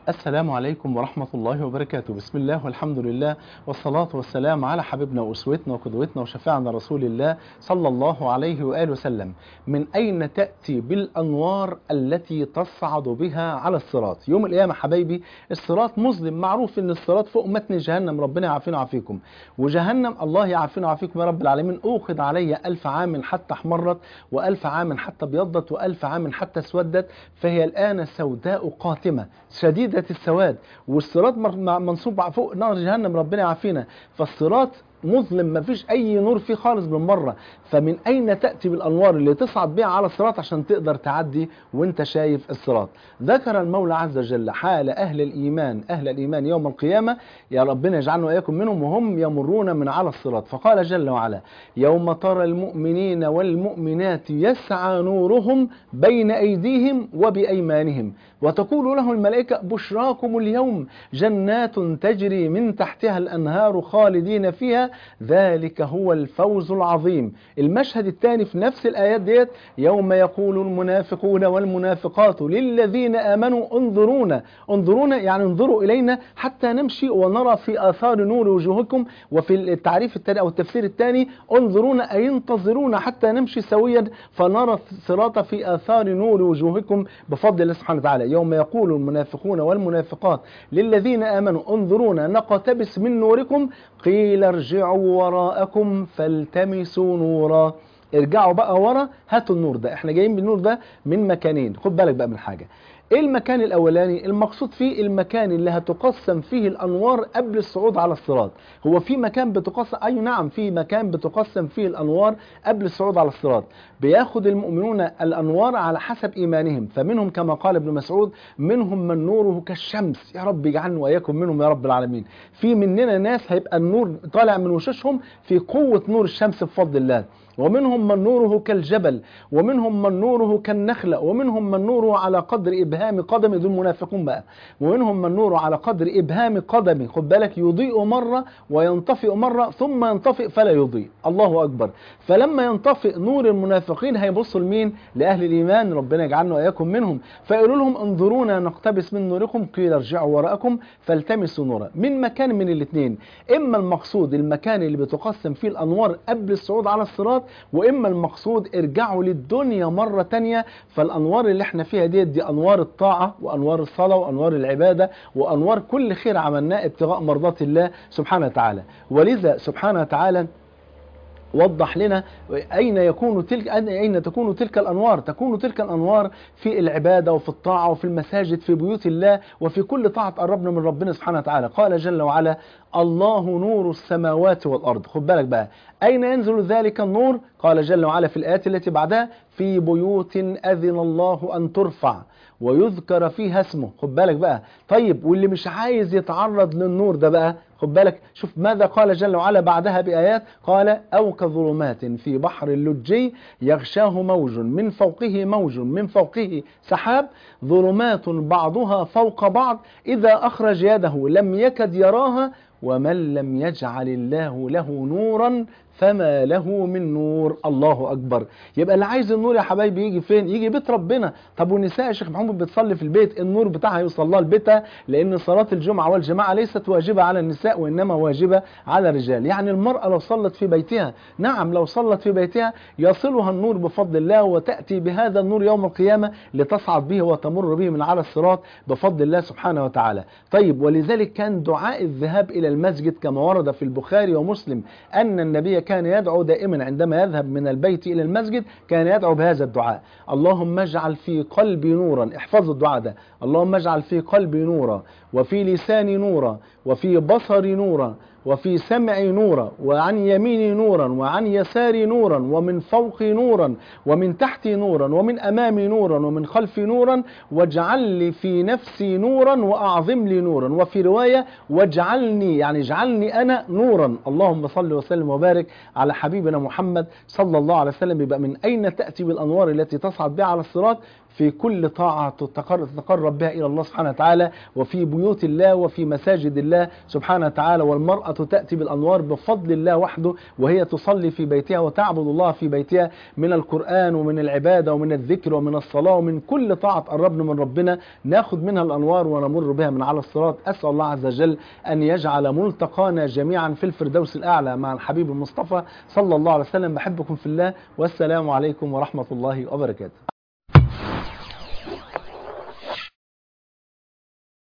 السلام عليكم ورحمة الله وبركاته بسم الله والحمد لله والصلاة والسلام على حبيبنا وأسوتنا وقدوتنا وشفاعنا رسول الله صلى الله عليه وآله وسلم من أين تأتي بالأنوار التي تصعد بها على الصراط يوم القيامة حبايبي الصراط مظلم معروف أن الصراط فوق متن جهنم ربنا يعافينا ويعافيكم وجهنم الله يعافينا ويعافيكم يا رب العالمين أوخذ علي ألف عام حتى احمرت وألف عام حتى ابيضت وألف عام حتى اسودت فهي الآن سوداء قاتمة شديدة السواد والصراط منصوب فوق نار جهنم ربنا يعافينا فالصراط مظلم ما فيش اي نور فيه خالص بالمره فمن اين تاتي بالانوار اللي تصعد بها على الصراط عشان تقدر تعدي وانت شايف الصراط ذكر المولى عز وجل حال اهل الايمان اهل الايمان يوم القيامه يا ربنا يجعلنا واياكم منهم وهم يمرون من على الصراط فقال جل وعلا يوم ترى المؤمنين والمؤمنات يسعى نورهم بين ايديهم وبايمانهم وتقول له الملائكه بشراكم اليوم جنات تجري من تحتها الانهار خالدين فيها ذلك هو الفوز العظيم المشهد الثاني في نفس الآيات ديت يوم يقول المنافقون والمنافقات للذين آمنوا انظرونا انظرونا يعني انظروا إلينا حتى نمشي ونرى في آثار نور وجوهكم وفي التعريف الثاني أو التفسير الثاني انظرونا أي انتظرونا حتى نمشي سويا فنرى الصراط في آثار نور وجوهكم بفضل الله سبحانه وتعالى يوم يقول المنافقون والمنافقات للذين آمنوا انظرونا نقتبس من نوركم قيل ارجعوا وراءكم فالتمسوا نورا ارجعوا بقى ورا هاتوا النور ده احنا جايين بالنور ده من مكانين خد بالك بقى من حاجه ايه المكان الاولاني المقصود فيه المكان اللي هتقسم فيه الانوار قبل الصعود على الصراط هو في مكان بتقسم اي نعم في مكان بتقسم فيه الانوار قبل الصعود على الصراط بياخد المؤمنون الانوار على حسب ايمانهم فمنهم كما قال ابن مسعود منهم من نوره كالشمس يا رب اجعلنا واياكم منهم يا رب العالمين في مننا ناس هيبقى النور طالع من وشوشهم في قوه نور الشمس بفضل الله ومنهم من نوره كالجبل ومنهم من نوره كالنخلة ومنهم من نوره على قدر إبهام قدم دول منافقون بقى ومنهم من نوره على قدر إبهام قدم خد بالك يضيء مرة وينطفئ مرة ثم ينطفئ فلا يضيء الله أكبر فلما ينطفئ نور المنافقين هيبصوا لمين لأهل الإيمان ربنا يجعلنا وإياكم منهم فيقولوا لهم انظرونا نقتبس من نوركم قيل ارجعوا وراءكم فالتمسوا نورا من مكان من الاثنين إما المقصود المكان اللي بتقسم فيه الأنوار قبل الصعود على الصراط واما المقصود ارجعوا للدنيا مرة تانية فالانوار اللي احنا فيها ديت دي انوار الطاعة وانوار الصلاة وانوار العبادة وانوار كل خير عملناه ابتغاء مرضات الله سبحانه وتعالى ولذا سبحانه وتعالى وضح لنا أين يكون تلك أين تكون تلك الأنوار تكون تلك الأنوار في العبادة وفي الطاعة وفي المساجد في بيوت الله وفي كل طاعة قربنا من ربنا سبحانه وتعالى قال جل وعلا الله نور السماوات والأرض خد بالك بقى أين ينزل ذلك النور قال جل وعلا في الآيات التي بعدها في بيوت أذن الله أن ترفع ويذكر فيها اسمه خد بالك بقى طيب واللي مش عايز يتعرض للنور ده بقى خد بالك شوف ماذا قال جل وعلا بعدها بآيات قال أو كظلمات في بحر اللجي يغشاه موج من فوقه موج من فوقه سحاب ظلمات بعضها فوق بعض إذا أخرج يده لم يكد يراها ومن لم يجعل الله له نورا فما له من نور الله اكبر يبقى اللي عايز النور يا حبايبي يجي فين يجي بيت ربنا طب والنساء يا شيخ محمود بتصلي في البيت النور بتاعها يوصل لها لبيتها لان صلاه الجمعه والجماعه ليست واجبه على النساء وانما واجبه على الرجال يعني المراه لو صلت في بيتها نعم لو صلت في بيتها يصلها النور بفضل الله وتاتي بهذا النور يوم القيامه لتصعد به وتمر به من على الصراط بفضل الله سبحانه وتعالى طيب ولذلك كان دعاء الذهاب الى المسجد كما ورد في البخاري ومسلم ان النبي كان يدعو دائما عندما يذهب من البيت إلى المسجد كان يدعو بهذا الدعاء اللهم اجعل في قلبي نورا احفظوا الدعاء ده اللهم اجعل في قلبي نورا وفي لساني نورا وفي بصري نورا وفي سمعي نورا وعن يميني نورا وعن يساري نورا ومن فوقي نورا ومن تحتي نورا ومن أمامي نورا ومن خلفي نورا واجعل لي في نفسي نورا وأعظم لي نورا وفي رواية واجعلني يعني اجعلني أنا نورا اللهم صل وسلم وبارك على حبيبنا محمد صلى الله عليه وسلم يبقى من أين تأتي بالأنوار التي تصعد بها على الصراط في كل طاعة تتقر- تتقرب بها إلى الله سبحانه وتعالى وفي بيوت الله وفي مساجد الله سبحانه وتعالى والمرأة تأتي بالأنوار بفضل الله وحده وهي تصلي في بيتها وتعبد الله في بيتها من القرآن ومن العبادة ومن الذكر ومن الصلاة ومن كل طاعة تقربنا من ربنا ناخد منها الأنوار ونمر بها من على الصراط أسأل الله عز وجل أن يجعل ملتقانا جميعا في الفردوس الأعلى مع الحبيب المصطفى صلى الله عليه وسلم بحبكم في الله والسلام عليكم ورحمة الله وبركاته